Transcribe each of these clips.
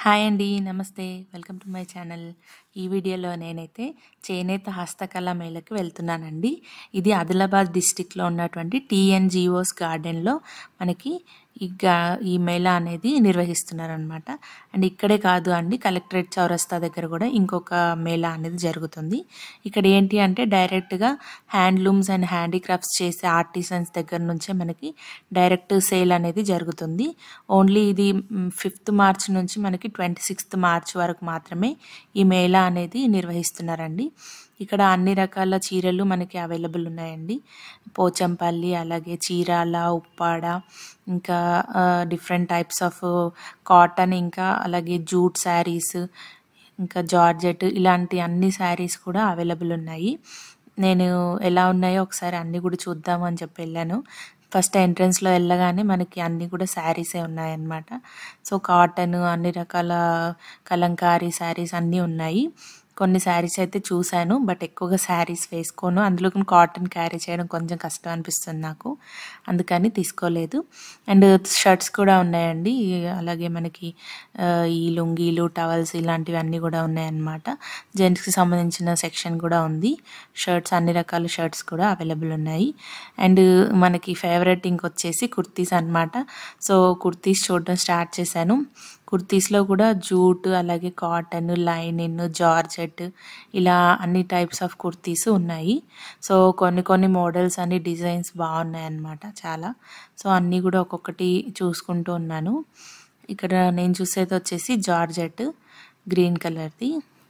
hi అండి నమస్తే welcome to my channel ఈ వీడియోలో నేనైతే చేనేత హస్తకళ మేళకి వెళ్తున్నానండి ఇది ఆదిలాబాద్ డిస్టిక్లో ఉన్నటువంటి టీఎన్జిఓస్ గార్డెన్లో మనకి ఈ గా ఈ మేళా అనేది నిర్వహిస్తున్నారనమాట అండ్ ఇక్కడే కాదు అండి కలెక్టరేట్ చౌరస్తా దగ్గర కూడా ఇంకొక మేళా అనేది జరుగుతుంది ఇక్కడ ఏంటి అంటే డైరెక్ట్గా హ్యాండ్లూమ్స్ అండ్ హ్యాండీక్రాఫ్ట్స్ చేసే ఆర్టిసన్స్ దగ్గర నుంచే మనకి డైరెక్ట్ సేల్ అనేది జరుగుతుంది ఓన్లీ ఇది ఫిఫ్త్ మార్చ్ నుంచి మనకి ట్వంటీ సిక్స్త్ మార్చ్ వరకు మాత్రమే ఈ మేళా అనేది నిర్వహిస్తున్నారండి ఇక్కడ అన్ని రకాల చీరలు మనకి అవైలబుల్ ఉన్నాయండి పోచంపల్లి అలాగే చీరాల ఉప్పాడ ఇంకా డిఫరెంట్ టైప్స్ ఆఫ్ కాటన్ ఇంకా అలాగే జూట్ శారీస్ ఇంకా జార్జెట్ ఇలాంటి అన్ని శారీస్ కూడా అవైలబుల్ ఉన్నాయి నేను ఎలా ఉన్నాయో ఒకసారి అన్నీ కూడా చూద్దాము అని చెప్పి వెళ్ళాను ఫస్ట్ ఎంట్రన్స్లో వెళ్ళగానే మనకి అన్నీ కూడా శారీసే ఉన్నాయన్నమాట సో కాటన్ అన్ని రకాల కలంకారీ శారీస్ అన్నీ ఉన్నాయి కొన్ని శారీస్ అయితే చూశాను బట్ ఎక్కువగా శారీస్ వేసుకోను అందులో కాటన్ క్యారీ చేయడం కొంచెం కష్టం అనిపిస్తుంది నాకు అందుకని తీసుకోలేదు అండ్ షర్ట్స్ కూడా ఉన్నాయండి అలాగే మనకి ఈ లుంగీలు టవల్స్ ఇలాంటివి అన్నీ కూడా ఉన్నాయన్నమాట జెంట్స్కి సంబంధించిన సెక్షన్ కూడా ఉంది షర్ట్స్ అన్ని రకాల షర్ట్స్ కూడా అవైలబుల్ ఉన్నాయి అండ్ మనకి ఫేవరెట్ ఇంకొచ్చేసి కుర్తీస్ అనమాట సో కుర్తీస్ చూడడం స్టార్ట్ చేశాను కుర్తీస్లో కూడా జూట్ అలాగే కాటన్ లైనిన్ జార్జెట్ ఇలా అన్ని టైప్స్ ఆఫ్ కుర్తీస్ ఉన్నాయి సో కొన్ని కొన్ని మోడల్స్ అన్ని డిజైన్స్ బాగున్నాయి అన్నమాట చాలా సో అన్నీ కూడా ఒక్కొక్కటి చూసుకుంటూ ఉన్నాను ఇక్కడ నేను చూసేది వచ్చేసి జార్జెట్ గ్రీన్ కలర్ది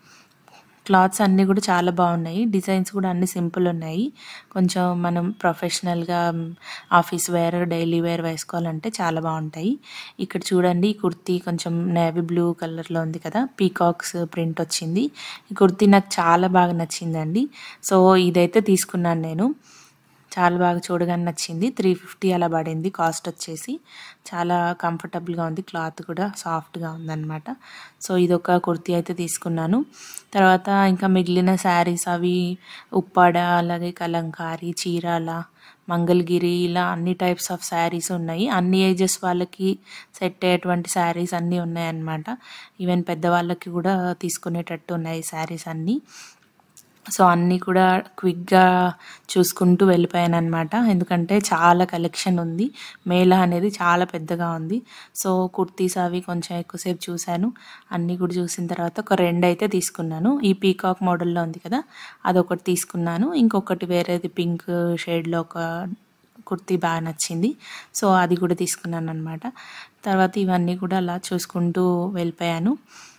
క్లాత్స్ అన్నీ కూడా చాలా బాగున్నాయి డిజైన్స్ కూడా అన్ని సింపుల్ ఉన్నాయి కొంచెం మనం ప్రొఫెషనల్గా ఆఫీస్ వేర్ డైలీ వేర్ వేసుకోవాలంటే చాలా బాగుంటాయి ఇక్కడ చూడండి ఈ కుర్తీ కొంచెం నేవీ బ్లూ కలర్లో ఉంది కదా పీకాక్స్ ప్రింట్ వచ్చింది ఈ కుర్తీ నాకు చాలా బాగా నచ్చిందండి సో ఇదైతే తీసుకున్నాను నేను చాలా బాగా చూడగానే నచ్చింది త్రీ ఫిఫ్టీ అలా పడింది కాస్ట్ వచ్చేసి చాలా కంఫర్టబుల్గా ఉంది క్లాత్ కూడా సాఫ్ట్గా ఉందన్నమాట సో ఇదొక కుర్తీ అయితే తీసుకున్నాను తర్వాత ఇంకా మిగిలిన శారీస్ అవి ఉప్పాడ అలాగే కలంకారీ చీరాల మంగళగిరి ఇలా అన్ని టైప్స్ ఆఫ్ శారీస్ ఉన్నాయి అన్ని ఏజెస్ వాళ్ళకి సెట్ అయ్యేటువంటి శారీస్ అన్నీ ఉన్నాయన్నమాట ఈవెన్ పెద్దవాళ్ళకి కూడా తీసుకునేటట్టు ఉన్నాయి శారీస్ అన్నీ సో అన్నీ కూడా క్విక్గా చూసుకుంటూ వెళ్ళిపోయాను అనమాట ఎందుకంటే చాలా కలెక్షన్ ఉంది మేళా అనేది చాలా పెద్దగా ఉంది సో కుర్తీస్ అవి కొంచెం ఎక్కువసేపు చూశాను అన్నీ కూడా చూసిన తర్వాత ఒక రెండు అయితే తీసుకున్నాను ఈ పీకాక్ మోడల్లో ఉంది కదా అదొకటి తీసుకున్నాను ఇంకొకటి వేరేది పింక్ షేడ్లో ఒక కుర్తీ బాగా నచ్చింది సో అది కూడా తీసుకున్నాను అనమాట తర్వాత ఇవన్నీ కూడా అలా చూసుకుంటూ వెళ్ళిపోయాను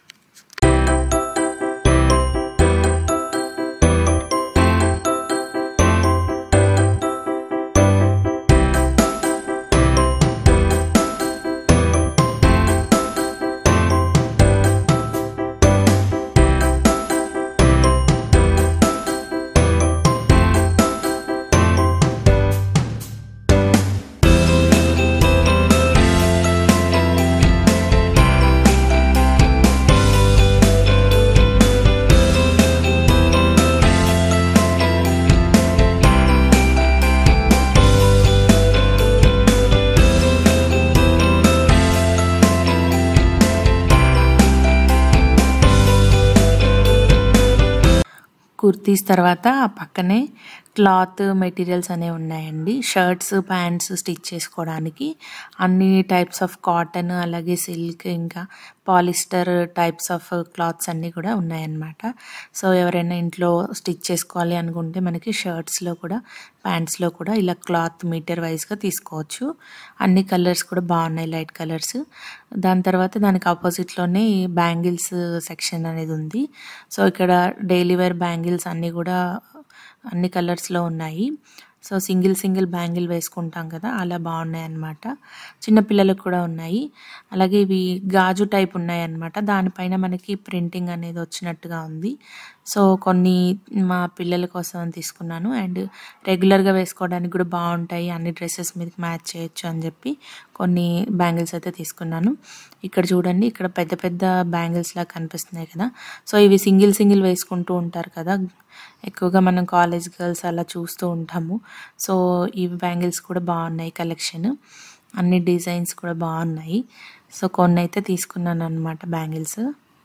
కుర్తీస్ తర్వాత పక్కనే క్లాత్ మెటీరియల్స్ అనేవి ఉన్నాయండి షర్ట్స్ ప్యాంట్స్ స్టిచ్ చేసుకోవడానికి అన్ని టైప్స్ ఆఫ్ కాటన్ అలాగే సిల్క్ ఇంకా పాలిస్టర్ టైప్స్ ఆఫ్ క్లాత్స్ అన్నీ కూడా ఉన్నాయన్నమాట సో ఎవరైనా ఇంట్లో స్టిచ్ చేసుకోవాలి అనుకుంటే మనకి షర్ట్స్లో కూడా ప్యాంట్స్లో కూడా ఇలా క్లాత్ మీటర్ వైజ్గా తీసుకోవచ్చు అన్ని కలర్స్ కూడా బాగున్నాయి లైట్ కలర్స్ దాని తర్వాత దానికి ఆపోజిట్లోనే బ్యాంగిల్స్ సెక్షన్ అనేది ఉంది సో ఇక్కడ డైలీ వేర్ బ్యాంగిల్స్ అన్నీ కూడా అన్ని కలర్స్లో ఉన్నాయి సో సింగిల్ సింగిల్ బ్యాంగిల్ వేసుకుంటాం కదా అలా బాగున్నాయి అన్నమాట చిన్నపిల్లలకు కూడా ఉన్నాయి అలాగే ఇవి గాజు టైప్ ఉన్నాయి అన్నమాట దానిపైన మనకి ప్రింటింగ్ అనేది వచ్చినట్టుగా ఉంది సో కొన్ని మా పిల్లల కోసం తీసుకున్నాను అండ్ రెగ్యులర్గా వేసుకోవడానికి కూడా బాగుంటాయి అన్ని డ్రెస్సెస్ మీదకి మ్యాచ్ చేయొచ్చు అని చెప్పి కొన్ని బ్యాంగిల్స్ అయితే తీసుకున్నాను ఇక్కడ చూడండి ఇక్కడ పెద్ద పెద్ద బ్యాంగిల్స్ లాగా కనిపిస్తున్నాయి కదా సో ఇవి సింగిల్ సింగిల్ వేసుకుంటూ ఉంటారు కదా ఎక్కువగా మనం కాలేజ్ గర్ల్స్ అలా చూస్తూ ఉంటాము సో ఈ బ్యాంగిల్స్ కూడా బాగున్నాయి కలెక్షన్ అన్ని డిజైన్స్ కూడా బాగున్నాయి సో కొన్ని అయితే తీసుకున్నాను అనమాట బ్యాంగిల్స్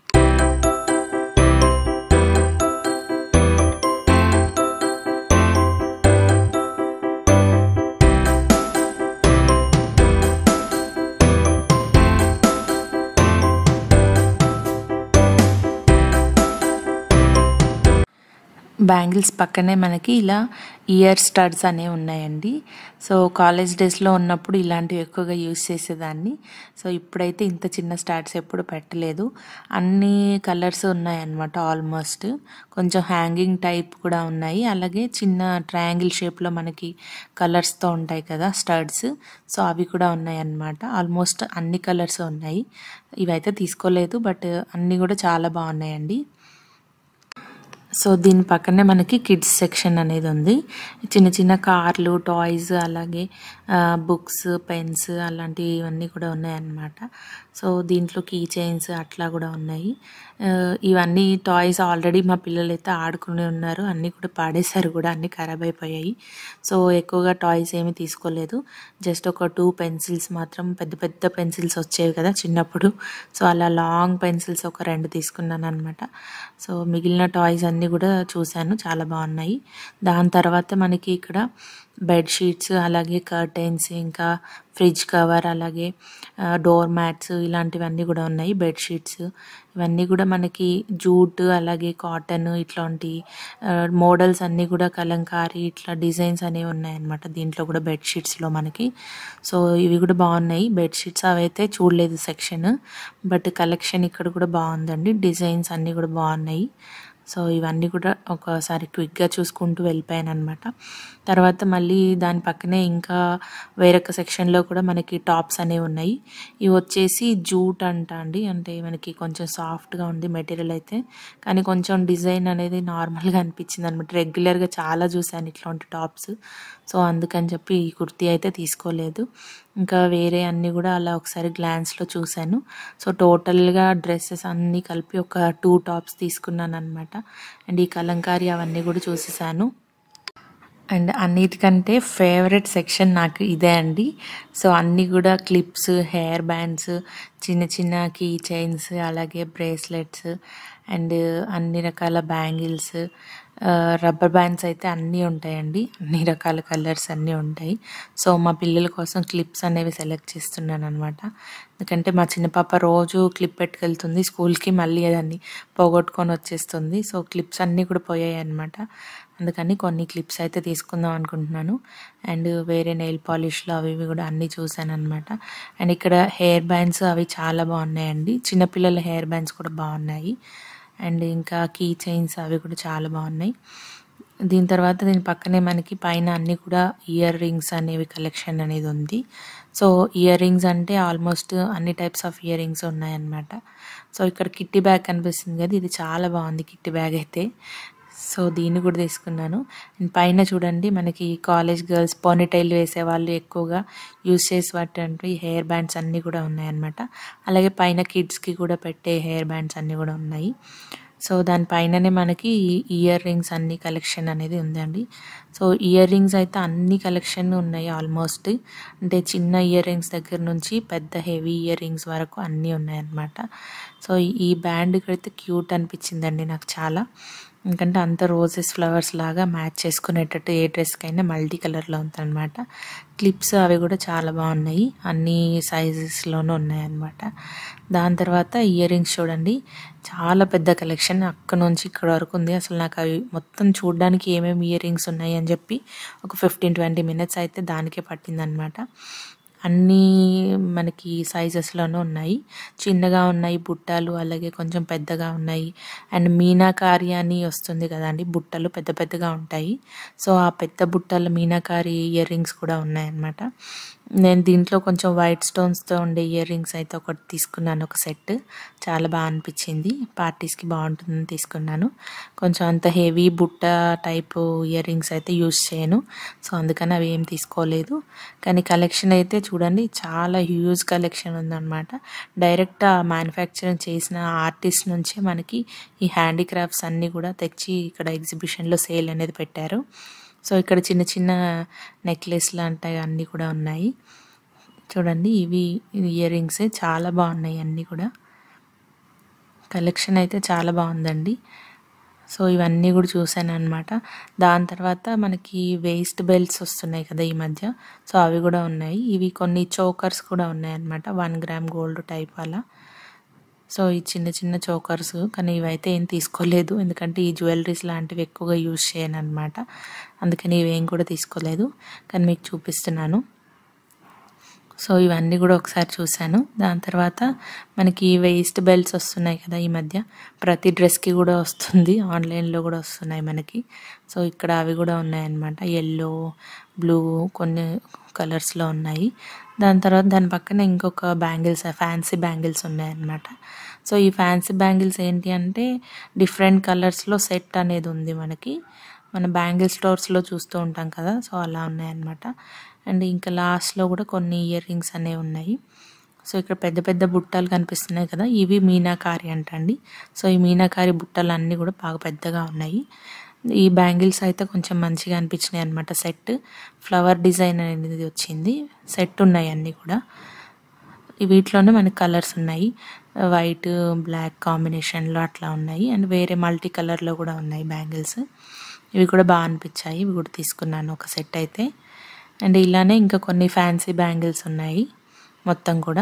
బ్యాంగిల్స్ పక్కనే మనకి ఇలా ఇయర్ స్టడ్స్ అనేవి ఉన్నాయండి సో కాలేజ్ డేస్లో ఉన్నప్పుడు ఇలాంటివి ఎక్కువగా యూస్ చేసేదాన్ని సో ఇప్పుడైతే ఇంత చిన్న స్టార్ట్స్ ఎప్పుడు పెట్టలేదు అన్ని కలర్స్ ఉన్నాయన్నమాట ఆల్మోస్ట్ కొంచెం హ్యాంగింగ్ టైప్ కూడా ఉన్నాయి అలాగే చిన్న ట్రయాంగిల్ షేప్లో మనకి కలర్స్తో ఉంటాయి కదా స్టడ్స్ సో అవి కూడా ఉన్నాయి అన్నమాట ఆల్మోస్ట్ అన్ని కలర్స్ ఉన్నాయి ఇవైతే తీసుకోలేదు బట్ అన్నీ కూడా చాలా బాగున్నాయండి సో దీని పక్కనే మనకి కిడ్స్ సెక్షన్ అనేది ఉంది చిన్న చిన్న కార్లు టాయ్స్ అలాగే బుక్స్ పెన్స్ అలాంటివన్నీ కూడా ఉన్నాయన్నమాట సో దీంట్లో కీ చైన్స్ అట్లా కూడా ఉన్నాయి ఇవన్నీ టాయ్స్ ఆల్రెడీ మా పిల్లలు అయితే ఆడుకుని ఉన్నారు అన్నీ కూడా పాడేశారు కూడా అన్నీ ఖరాబ్ అయిపోయాయి సో ఎక్కువగా టాయ్స్ ఏమీ తీసుకోలేదు జస్ట్ ఒక టూ పెన్సిల్స్ మాత్రం పెద్ద పెద్ద పెన్సిల్స్ వచ్చేవి కదా చిన్నప్పుడు సో అలా లాంగ్ పెన్సిల్స్ ఒక రెండు తీసుకున్నాను అనమాట సో మిగిలిన టాయ్స్ అన్నీ కూడా చూశాను చాలా బాగున్నాయి దాని తర్వాత మనకి ఇక్కడ బెడ్ షీట్స్ అలాగే కర్టెన్స్ ఇంకా ఫ్రిడ్జ్ కవర్ అలాగే డోర్ మ్యాట్స్ ఇలాంటివన్నీ కూడా ఉన్నాయి బెడ్ షీట్స్ ఇవన్నీ కూడా మనకి జూట్ అలాగే కాటన్ ఇట్లాంటి మోడల్స్ అన్నీ కూడా కలంకారీ ఇట్లా డిజైన్స్ అనేవి ఉన్నాయన్నమాట దీంట్లో కూడా బెడ్ షీట్స్లో మనకి సో ఇవి కూడా బాగున్నాయి బెడ్ షీట్స్ అవైతే చూడలేదు సెక్షన్ బట్ కలెక్షన్ ఇక్కడ కూడా బాగుందండి డిజైన్స్ అన్నీ కూడా బాగున్నాయి సో ఇవన్నీ కూడా ఒకసారి క్విక్గా చూసుకుంటూ వెళ్ళిపోయాను అనమాట తర్వాత మళ్ళీ దాని పక్కనే ఇంకా వేరొక సెక్షన్లో కూడా మనకి టాప్స్ అనేవి ఉన్నాయి ఇవి వచ్చేసి జూట్ అంట అండి అంటే మనకి కొంచెం సాఫ్ట్గా ఉంది మెటీరియల్ అయితే కానీ కొంచెం డిజైన్ అనేది నార్మల్గా అనిపించింది అనమాట రెగ్యులర్గా చాలా చూశాను ఇట్లాంటి టాప్స్ సో అందుకని చెప్పి ఈ కుర్తీ అయితే తీసుకోలేదు ఇంకా వేరే అన్నీ కూడా అలా ఒకసారి గ్లాన్స్లో చూశాను సో టోటల్గా డ్రెస్సెస్ అన్నీ కలిపి ఒక టూ టాప్స్ తీసుకున్నాను అనమాట అండ్ ఈ కలంకారీ అవన్నీ కూడా చూసేసాను అండ్ అన్నిటికంటే ఫేవరెట్ సెక్షన్ నాకు ఇదే అండి సో అన్నీ కూడా క్లిప్స్ హెయిర్ బ్యాండ్స్ చిన్న చిన్న కీ చైన్స్ అలాగే బ్రేస్లెట్స్ అండ్ అన్ని రకాల బ్యాంగిల్స్ రబ్బర్ బ్యాండ్స్ అయితే అన్నీ ఉంటాయండి అన్ని రకాల కలర్స్ అన్నీ ఉంటాయి సో మా పిల్లల కోసం క్లిప్స్ అనేవి సెలెక్ట్ చేస్తున్నాను అనమాట ఎందుకంటే మా చిన్న పాప రోజు క్లిప్ పెట్టుకెళ్తుంది స్కూల్కి మళ్ళీ దాన్ని పోగొట్టుకొని వచ్చేస్తుంది సో క్లిప్స్ అన్నీ కూడా పోయాయి అనమాట అందుకని కొన్ని క్లిప్స్ అయితే తీసుకుందాం అనుకుంటున్నాను అండ్ వేరే నెయిల్ పాలిష్లు అవి ఇవి కూడా అన్నీ చూశాను అనమాట అండ్ ఇక్కడ హెయిర్ బ్యాండ్స్ అవి చాలా బాగున్నాయండి చిన్నపిల్లల హెయిర్ బ్యాండ్స్ కూడా బాగున్నాయి అండ్ ఇంకా కీ చైన్స్ అవి కూడా చాలా బాగున్నాయి దీని తర్వాత దీని పక్కనే మనకి పైన అన్నీ కూడా ఇయర్ రింగ్స్ అనేవి కలెక్షన్ అనేది ఉంది సో ఇయర్ రింగ్స్ అంటే ఆల్మోస్ట్ అన్ని టైప్స్ ఆఫ్ ఇయర్ రింగ్స్ ఉన్నాయన్నమాట సో ఇక్కడ కిట్టి బ్యాగ్ కనిపిస్తుంది కదా ఇది చాలా బాగుంది కిట్టి బ్యాగ్ అయితే సో దీన్ని కూడా తీసుకున్నాను అండ్ పైన చూడండి మనకి కాలేజ్ గర్ల్స్ పోనీటైల్ వేసే వాళ్ళు ఎక్కువగా యూస్ చేసేటువంటి హెయిర్ బ్యాండ్స్ అన్నీ కూడా ఉన్నాయన్నమాట అలాగే పైన కిడ్స్కి కూడా పెట్టే హెయిర్ బ్యాండ్స్ అన్నీ కూడా ఉన్నాయి సో దానిపైననే మనకి ఇయర్ రింగ్స్ అన్ని కలెక్షన్ అనేది ఉందండి సో ఇయర్ రింగ్స్ అయితే అన్ని కలెక్షన్ ఉన్నాయి ఆల్మోస్ట్ అంటే చిన్న ఇయర్ రింగ్స్ దగ్గర నుంచి పెద్ద హెవీ ఇయర్ రింగ్స్ వరకు అన్నీ ఉన్నాయన్నమాట సో ఈ బ్యాండ్ అయితే క్యూట్ అనిపించిందండి నాకు చాలా ఎందుకంటే అంత రోజెస్ ఫ్లవర్స్ లాగా మ్యాచ్ చేసుకునేటట్టు ఏ డ్రెస్కైనా మల్టీ కలర్లో ఉందన్నమాట క్లిప్స్ అవి కూడా చాలా బాగున్నాయి అన్ని సైజెస్లోనూ ఉన్నాయన్నమాట దాని తర్వాత ఇయర్ రింగ్స్ చూడండి చాలా పెద్ద కలెక్షన్ అక్కడ నుంచి ఇక్కడ వరకు ఉంది అసలు నాకు అవి మొత్తం చూడడానికి ఏమేమి ఇయర్ రింగ్స్ ఉన్నాయి అని చెప్పి ఒక ఫిఫ్టీన్ ట్వంటీ మినిట్స్ అయితే దానికే పట్టిందనమాట అన్నీ మనకి సైజెస్లోనూ ఉన్నాయి చిన్నగా ఉన్నాయి బుట్టలు అలాగే కొంచెం పెద్దగా ఉన్నాయి అండ్ మీనాకారి అని వస్తుంది కదండి బుట్టలు పెద్ద పెద్దగా ఉంటాయి సో ఆ పెద్ద బుట్టల మీనాకారి ఇయర్ రింగ్స్ కూడా ఉన్నాయన్నమాట నేను దీంట్లో కొంచెం వైట్ స్టోన్స్తో ఉండే ఇయర్ రింగ్స్ అయితే ఒకటి తీసుకున్నాను ఒక సెట్ చాలా బాగా అనిపించింది పార్టీస్కి బాగుంటుందని తీసుకున్నాను కొంచెం అంత హెవీ బుట్ట టైపు ఇయర్ రింగ్స్ అయితే యూస్ చేయను సో అందుకని అవి ఏం తీసుకోలేదు కానీ కలెక్షన్ అయితే చూడండి చాలా హ్యూజ్ కలెక్షన్ ఉందన్నమాట డైరెక్ట్ ఆ మ్యానుఫ్యాక్చరింగ్ చేసిన ఆర్టిస్ట్ నుంచే మనకి ఈ హ్యాండీక్రాఫ్ట్స్ అన్నీ కూడా తెచ్చి ఇక్కడ ఎగ్జిబిషన్లో సేల్ అనేది పెట్టారు సో ఇక్కడ చిన్న చిన్న నెక్లెస్ లాంటివి అన్నీ కూడా ఉన్నాయి చూడండి ఇవి ఇయర్ రింగ్స్ చాలా బాగున్నాయి అన్నీ కూడా కలెక్షన్ అయితే చాలా బాగుందండి సో ఇవన్నీ కూడా చూశాను అనమాట దాని తర్వాత మనకి వేస్ట్ బెల్ట్స్ వస్తున్నాయి కదా ఈ మధ్య సో అవి కూడా ఉన్నాయి ఇవి కొన్ని చోకర్స్ కూడా ఉన్నాయి అనమాట వన్ గ్రామ్ గోల్డ్ టైప్ అలా సో ఈ చిన్న చిన్న చోకర్స్ కానీ ఇవైతే ఏం తీసుకోలేదు ఎందుకంటే ఈ జ్యువెలరీస్ లాంటివి ఎక్కువగా యూజ్ చేయను అనమాట అందుకని ఇవేం కూడా తీసుకోలేదు కానీ మీకు చూపిస్తున్నాను సో ఇవన్నీ కూడా ఒకసారి చూశాను దాని తర్వాత మనకి వేస్ట్ బెల్ట్స్ వస్తున్నాయి కదా ఈ మధ్య ప్రతి డ్రెస్కి కూడా వస్తుంది ఆన్లైన్లో కూడా వస్తున్నాయి మనకి సో ఇక్కడ అవి కూడా ఉన్నాయన్నమాట ఎల్లో బ్లూ కొన్ని కలర్స్లో ఉన్నాయి దాని తర్వాత దాని పక్కన ఇంకొక బ్యాంగిల్స్ ఫ్యాన్సీ బ్యాంగిల్స్ ఉన్నాయన్నమాట సో ఈ ఫ్యాన్సీ బ్యాంగిల్స్ ఏంటి అంటే డిఫరెంట్ కలర్స్లో సెట్ అనేది ఉంది మనకి మన బ్యాంగిల్ స్టోర్స్లో చూస్తూ ఉంటాం కదా సో అలా ఉన్నాయన్నమాట అండ్ ఇంకా లాస్ట్లో కూడా కొన్ని ఇయర్ రింగ్స్ అనేవి ఉన్నాయి సో ఇక్కడ పెద్ద పెద్ద బుట్టలు కనిపిస్తున్నాయి కదా ఇవి మీనాకారి అంటండి సో ఈ మీనాకారి బుట్టలు అన్నీ కూడా బాగా పెద్దగా ఉన్నాయి ఈ బ్యాంగిల్స్ అయితే కొంచెం మంచిగా అనిపించినాయి అనమాట సెట్ ఫ్లవర్ డిజైన్ అనేది వచ్చింది సెట్ ఉన్నాయి అన్నీ కూడా వీటిలోనే మనకి కలర్స్ ఉన్నాయి వైట్ బ్లాక్ కాంబినేషన్లో అట్లా ఉన్నాయి అండ్ వేరే మల్టీ కలర్లో కూడా ఉన్నాయి బ్యాంగిల్స్ ఇవి కూడా బాగా అనిపించాయి ఇవి కూడా తీసుకున్నాను ఒక సెట్ అయితే అండ్ ఇలానే ఇంకా కొన్ని ఫ్యాన్సీ బ్యాంగిల్స్ ఉన్నాయి మొత్తం కూడా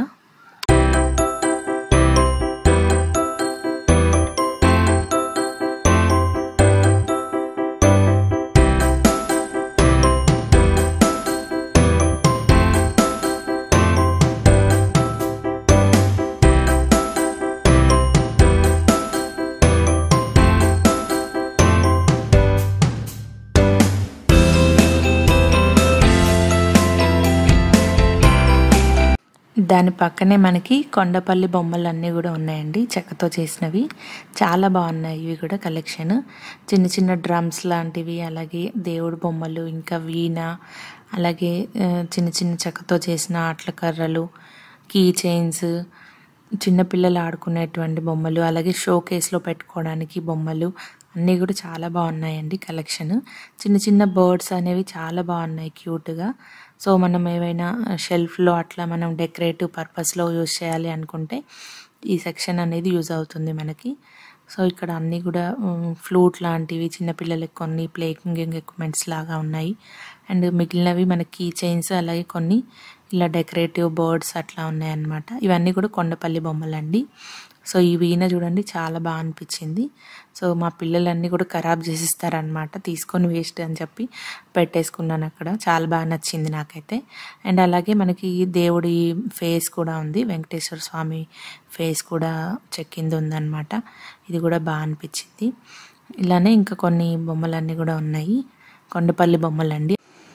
దాని పక్కనే మనకి కొండపల్లి బొమ్మలు అన్నీ కూడా ఉన్నాయండి చెక్కతో చేసినవి చాలా బాగున్నాయి ఇవి కూడా కలెక్షన్ చిన్న చిన్న డ్రమ్స్ లాంటివి అలాగే దేవుడు బొమ్మలు ఇంకా వీణ అలాగే చిన్న చిన్న చెక్కతో చేసిన ఆటల కర్రలు కీ చైన్స్ చిన్నపిల్లలు ఆడుకునేటువంటి బొమ్మలు అలాగే షో కేస్లో పెట్టుకోవడానికి బొమ్మలు అన్నీ కూడా చాలా బాగున్నాయండి కలెక్షన్ చిన్న చిన్న బర్డ్స్ అనేవి చాలా బాగున్నాయి క్యూట్గా సో మనం ఏవైనా షెల్ఫ్లో అట్లా మనం డెకరేటివ్ పర్పస్లో యూజ్ చేయాలి అనుకుంటే ఈ సెక్షన్ అనేది యూజ్ అవుతుంది మనకి సో ఇక్కడ అన్నీ కూడా ఫ్లూట్ లాంటివి చిన్నపిల్లలకి కొన్ని ప్లేయింగ్ ఎక్విప్మెంట్స్ లాగా ఉన్నాయి అండ్ మిగిలినవి మనకి కీ చైన్స్ అలాగే కొన్ని ఇలా డెకరేటివ్ బర్డ్స్ అట్లా ఉన్నాయన్నమాట ఇవన్నీ కూడా కొండపల్లి బొమ్మలండి సో ఈ వీణ చూడండి చాలా బాగా అనిపించింది సో మా పిల్లలన్నీ కూడా ఖరాబ్ చేసిస్తారనమాట తీసుకొని వేస్ట్ అని చెప్పి పెట్టేసుకున్నాను అక్కడ చాలా బాగా నచ్చింది నాకైతే అండ్ అలాగే మనకి దేవుడి ఫేస్ కూడా ఉంది వెంకటేశ్వర స్వామి ఫేస్ కూడా చెక్కింది ఉందన్నమాట ఇది కూడా బాగా అనిపించింది ఇలానే ఇంకా కొన్ని బొమ్మలన్నీ కూడా ఉన్నాయి కొండపల్లి బొమ్మలండి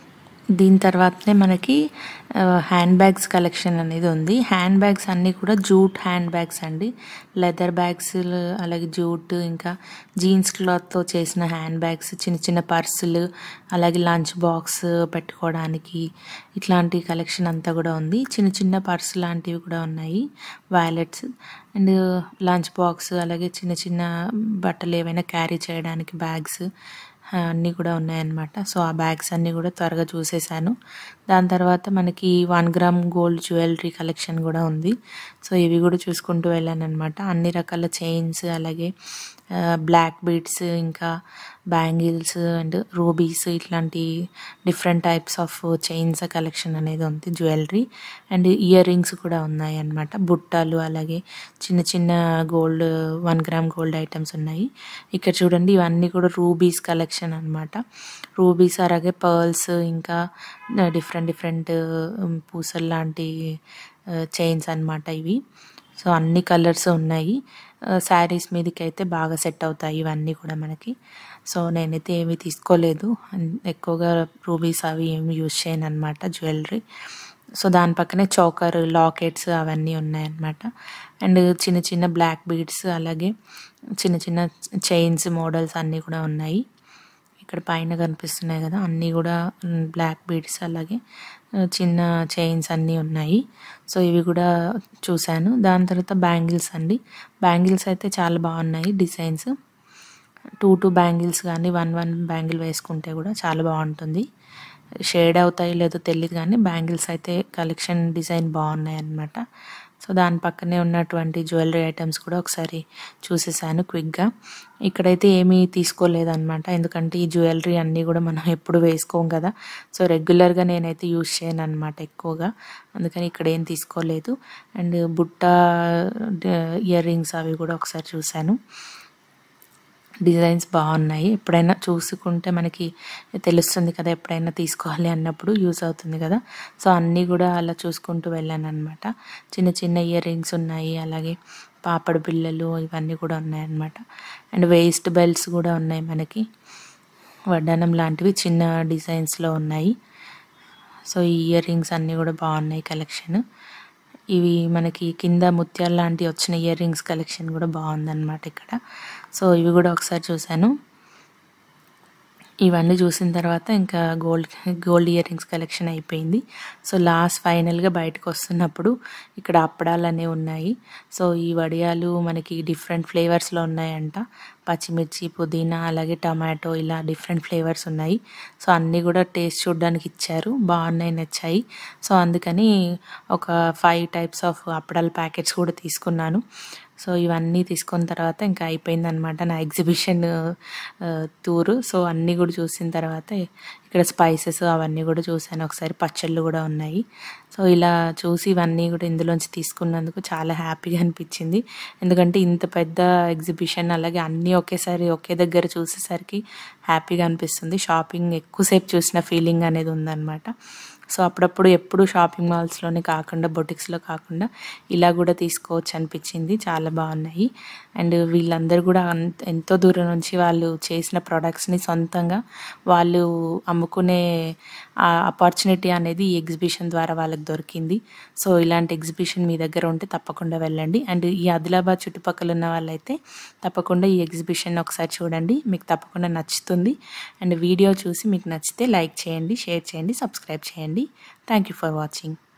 దీని తర్వాతనే మనకి హ్యాండ్ బ్యాగ్స్ కలెక్షన్ అనేది ఉంది హ్యాండ్ బ్యాగ్స్ అన్నీ కూడా జూట్ హ్యాండ్ బ్యాగ్స్ అండి లెదర్ బ్యాగ్స్ అలాగే జూట్ ఇంకా జీన్స్ క్లాత్తో చేసిన హ్యాండ్ బ్యాగ్స్ చిన్న చిన్న పర్సులు అలాగే లంచ్ బాక్స్ పెట్టుకోవడానికి ఇట్లాంటి కలెక్షన్ అంతా కూడా ఉంది చిన్న చిన్న పర్సు లాంటివి కూడా ఉన్నాయి వ్యాలెట్స్ అండ్ లంచ్ బాక్స్ అలాగే చిన్న చిన్న బట్టలు ఏవైనా క్యారీ చేయడానికి బ్యాగ్స్ అన్నీ కూడా ఉన్నాయన్నమాట సో ఆ బ్యాగ్స్ అన్నీ కూడా త్వరగా చూసేసాను దాని తర్వాత మనకి one gram gold jewellery collection కూడా ఉంది సో ఇవి కూడా చూసుకుంటూ వెళ్ళాను అనమాట అన్ని రకాల చైన్స్ అలాగే బ్లాక్ బీడ్స్ ఇంకా బ్యాంగిల్స్ అండ్ రూబీస్ ఇట్లాంటి different types of chains collection అనేది ఉంది జ్యువెలరీ అండ్ ఇయర్ రింగ్స్ కూడా ఉన్నాయి అన్నమాట బుట్టాలు అలాగే చిన్న చిన్న gold one gram gold items ఉన్నాయి ఇక్కడ చూడండి ఇవన్నీ కూడా రూబీస్ కలెక్షన్ అనమాట రూబీస్ అలాగే పర్ల్స్ ఇంకా డిఫరెంట్ డిఫరెంట్ పూసలు లాంటి చైన్స్ అనమాట ఇవి సో అన్ని కలర్స్ ఉన్నాయి శారీస్ మీదకి అయితే బాగా సెట్ అవుతాయి ఇవన్నీ కూడా మనకి సో నేనైతే ఏమీ తీసుకోలేదు ఎక్కువగా రూబీస్ అవి ఏమి యూజ్ చేయను అనమాట జ్యువెలరీ సో దాని పక్కనే చౌకర్ లాకెట్స్ అవన్నీ ఉన్నాయన్నమాట అండ్ చిన్న చిన్న బ్లాక్ బీడ్స్ అలాగే చిన్న చిన్న చైన్స్ మోడల్స్ అన్నీ కూడా ఉన్నాయి ఇక్కడ పైన కనిపిస్తున్నాయి కదా అన్నీ కూడా బ్లాక్ బీడ్స్ అలాగే చిన్న చైన్స్ అన్నీ ఉన్నాయి సో ఇవి కూడా చూశాను దాని తర్వాత బ్యాంగిల్స్ అండి బ్యాంగిల్స్ అయితే చాలా బాగున్నాయి డిజైన్స్ టూ టూ బ్యాంగిల్స్ కానీ వన్ వన్ బ్యాంగిల్ వేసుకుంటే కూడా చాలా బాగుంటుంది షేడ్ అవుతాయో లేదో తెలియదు కానీ బ్యాంగిల్స్ అయితే కలెక్షన్ డిజైన్ బాగున్నాయి అన్నమాట సో దాని పక్కనే ఉన్నటువంటి జ్యువెలరీ ఐటమ్స్ కూడా ఒకసారి చూసేసాను క్విక్గా ఇక్కడైతే ఏమీ తీసుకోలేదన్నమాట ఎందుకంటే ఈ జ్యువెలరీ అన్నీ కూడా మనం ఎప్పుడు వేసుకోం కదా సో రెగ్యులర్గా నేనైతే యూజ్ చేయను అనమాట ఎక్కువగా అందుకని ఇక్కడ ఏం తీసుకోలేదు అండ్ బుట్ట ఇయర్ రింగ్స్ అవి కూడా ఒకసారి చూశాను డిజైన్స్ బాగున్నాయి ఎప్పుడైనా చూసుకుంటే మనకి తెలుస్తుంది కదా ఎప్పుడైనా తీసుకోవాలి అన్నప్పుడు యూజ్ అవుతుంది కదా సో అన్నీ కూడా అలా చూసుకుంటూ వెళ్ళాను అనమాట చిన్న చిన్న ఇయర్ రింగ్స్ ఉన్నాయి అలాగే పాపడ బిళ్ళలు ఇవన్నీ కూడా ఉన్నాయన్నమాట అండ్ వేస్ట్ బెల్ట్స్ కూడా ఉన్నాయి మనకి వడ్డానం లాంటివి చిన్న డిజైన్స్లో ఉన్నాయి సో ఈ ఇయర్ రింగ్స్ అన్నీ కూడా బాగున్నాయి కలెక్షన్ ఇవి మనకి కింద ముత్యాలు లాంటి వచ్చిన ఇయర్ రింగ్స్ కలెక్షన్ కూడా బాగుందన్నమాట ఇక్కడ సో ఇవి కూడా ఒకసారి చూశాను ఇవన్నీ చూసిన తర్వాత ఇంకా gold gold earrings collection అయిపోయింది సో లాస్ట్ ఫైనల్గా బయటకు వస్తున్నప్పుడు ఇక్కడ అప్పడాలు అనేవి ఉన్నాయి సో ఈ వడియాలు మనకి డిఫరెంట్ ఫ్లేవర్స్లో ఉన్నాయంట పచ్చిమిర్చి పుదీనా అలాగే టమాటో ఇలా డిఫరెంట్ ఫ్లేవర్స్ ఉన్నాయి సో అన్నీ కూడా టేస్ట్ చూడడానికి ఇచ్చారు బాగున్నాయి నచ్చాయి సో అందుకని ఒక ఫైవ్ టైప్స్ ఆఫ్ అప్పడాల ప్యాకెట్స్ కూడా తీసుకున్నాను సో ఇవన్నీ తీసుకున్న తర్వాత ఇంకా అయిపోయిందనమాట నా ఎగ్జిబిషన్ టూరు సో అన్నీ కూడా చూసిన తర్వాత ఇక్కడ స్పైసెస్ అవన్నీ కూడా చూశాను ఒకసారి పచ్చళ్ళు కూడా ఉన్నాయి సో ఇలా చూసి ఇవన్నీ కూడా ఇందులోంచి తీసుకున్నందుకు చాలా హ్యాపీగా అనిపించింది ఎందుకంటే ఇంత పెద్ద ఎగ్జిబిషన్ అలాగే అన్నీ ఒకేసారి ఒకే దగ్గర చూసేసరికి హ్యాపీగా అనిపిస్తుంది షాపింగ్ ఎక్కువసేపు చూసిన ఫీలింగ్ అనేది ఉందన్నమాట సో అప్పుడప్పుడు ఎప్పుడు షాపింగ్ మాల్స్లోనే కాకుండా బొటిక్స్లో కాకుండా ఇలా కూడా తీసుకోవచ్చు అనిపించింది చాలా బాగున్నాయి అండ్ వీళ్ళందరూ కూడా ఎంతో దూరం నుంచి వాళ్ళు చేసిన ప్రొడక్ట్స్ని సొంతంగా వాళ్ళు అమ్ముకునే ఆపర్చునిటీ అనేది ఈ ఎగ్జిబిషన్ ద్వారా వాళ్ళకి దొరికింది సో ఇలాంటి ఎగ్జిబిషన్ మీ దగ్గర ఉంటే తప్పకుండా వెళ్ళండి అండ్ ఈ ఆదిలాబాద్ చుట్టుపక్కల ఉన్న వాళ్ళైతే తప్పకుండా ఈ ఎగ్జిబిషన్ ఒకసారి చూడండి మీకు తప్పకుండా నచ్చుతుంది అండ్ వీడియో చూసి మీకు నచ్చితే లైక్ చేయండి షేర్ చేయండి సబ్స్క్రైబ్ చేయండి థ్యాంక్ యూ ఫర్ వాచింగ్